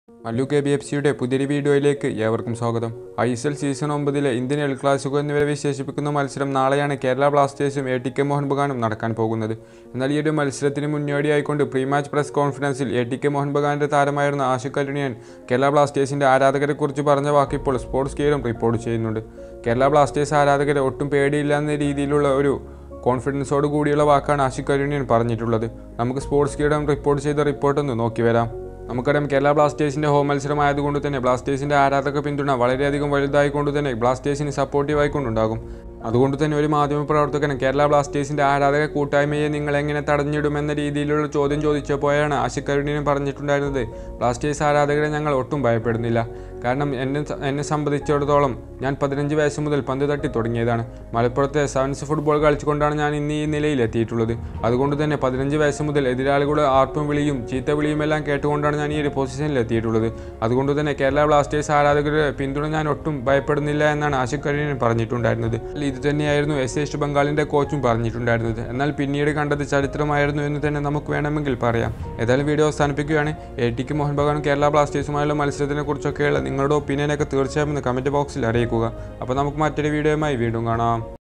Mallu K B F സിയുടെ പുതിയൊരു വീഡിയോയിലേക്ക് ഏവർക്കും സ്വാഗതം ഐ എസ് എൽ സീസൺ ഒമ്പതിലെ ഇന്ത്യൻ എൽ ക്ലാസിക്കോ എന്നിവരെ വിശേഷിപ്പിക്കുന്ന മത്സരം നാളെയാണ് കേരള ബ്ലാസ്റ്റേഴ്സും എ ടി കെ മോഹൻ ബഗാനും നടക്കാൻ പോകുന്നത് എന്നാൽ ഈ ഒരു മത്സരത്തിന് മുന്നോടിയായിക്കൊണ്ട് പ്രീ മാച്ച് പ്രസ് കോൺഫറൻസിൽ എ ടി കെ മോഹൻ ബഗാന്റെ താരമായിരുന്ന ആഷിഖ് അലുണിയൻ കേരള ബ്ലാസ്റ്റേഴ്സിന്റെ ആരാധകരെക്കുറിച്ച് പറഞ്ഞ വാക്ക് ഇപ്പോൾ സ്പോർട്സ് കീഴും റിപ്പോർട്ട് ചെയ്യുന്നുണ്ട് കേരള ബ്ലാസ്റ്റേഴ്സ് ആരാധകരെ ഒട്ടും പേടിയില്ല എന്ന രീതിയിലുള്ള ഒരു കോൺഫിഡൻസോട് കൂടിയുള്ള വാക്കാണ് ആഷിഖ് അലുണിയൻ പറഞ്ഞിട്ടുള്ളത് നമുക്ക് സ്പോർട്സ് കീടം റിപ്പോർട്ട് ചെയ്ത റിപ്പോർട്ടൊന്ന് നോക്കി വരാം നമുക്കറിയാം കേരള ബ്ലാസ്റ്റേഴ്സിന്റെ ഹോം മത്സരമായതുകൊണ്ട് തന്നെ ബ്ലാസ്റ്റേഴ്സിന്റെ ആരാധക പിന്തുണ വളരെയധികം വലുതായിക്കൊണ്ട് തന്നെ ബ്ലാസ്റ്റേഴ്സിന് സപ്പോർട്ടീവ് ആയിക്കൊണ്ടുണ്ടാകും അതുകൊണ്ട് തന്നെ ഒരു മാധ്യമ പ്രവർത്തകൻ കേരള ബ്ലാസ്റ്റേഴ്സിന്റെ ആരാധക കൂട്ടായ്മയെ നിങ്ങൾ എങ്ങനെ തടഞ്ഞിടുമെന്ന രീതിയിലുള്ള ചോദ്യം ചോദിച്ചപ്പോഴാണ് ആഷിഖ് കരുണിനും പറഞ്ഞിട്ടുണ്ടായിരുന്നത് ബ്ലാസ്റ്റേഴ്സ് ആരാധകരെ ഞങ്ങൾ ഒട്ടും ഭയപ്പെടുന്നില്ല കാരണം എന്നെ എന്നെ സംബന്ധിച്ചിടത്തോളം ഞാൻ പതിനഞ്ച് വയസ്സ് മുതൽ പന്ത് തട്ടി തുടങ്ങിയതാണ് മലപ്പുറത്തെ സെവൻസ് ഫുട്ബോൾ കളിച്ചുകൊണ്ടാണ് ഞാൻ ഇന്ന് ഈ നിലയിൽ എത്തിയിട്ടുള്ളത് അതുകൊണ്ട് തന്നെ പതിനഞ്ച് വയസ്സ് മുതൽ എതിരാളികളുടെ ആർപ്പും വിളിയും ചീത്ത വിളിയും എല്ലാം കേട്ടുകൊണ്ടാണ് ഞാൻ ഈ ഒരു പൊസിഷനിൽ എത്തിയിട്ടുള്ളത് അതുകൊണ്ട് തന്നെ കേരള ബ്ലാസ്റ്റേഴ്സ് ആരാധകരുടെ പിന്തുണ ഞാൻ ഒട്ടും ഭയപ്പെടുന്നില്ല എന്നാണ് ആഷിഖ് കരീൻ പറഞ്ഞിട്ടുണ്ടായിരുന്നത് ഇത് തന്നെയായിരുന്നു എസ് ഈസ്റ്റ് ബംഗാളിന്റെ കോച്ചും പറഞ്ഞിട്ടുണ്ടായിരുന്നത് എന്നാൽ പിന്നീട് കണ്ടത് ചരിത്രമായിരുന്നു എന്ന് തന്നെ നമുക്ക് വേണമെങ്കിൽ പറയാം ഏതായാലും വീഡിയോ അവസാനിപ്പിക്കുകയാണ് എ ടിക്ക് മോഹൻ ബഗാനും കേരള ബ്ലാസ്റ്റേഴ്സുമായുള്ള മത്സരത്തിനെ കുറിച്ചൊക്കെയുള്ള നിങ്ങളുടെ ഒപ്പീനിയനൊക്കെ തീർച്ചയായും കമൻറ്റ് ബോക്സിൽ അറിയിക്കുക അപ്പോൾ നമുക്ക് മറ്റൊരു വീഡിയോയുമായി വീണ്ടും കാണാം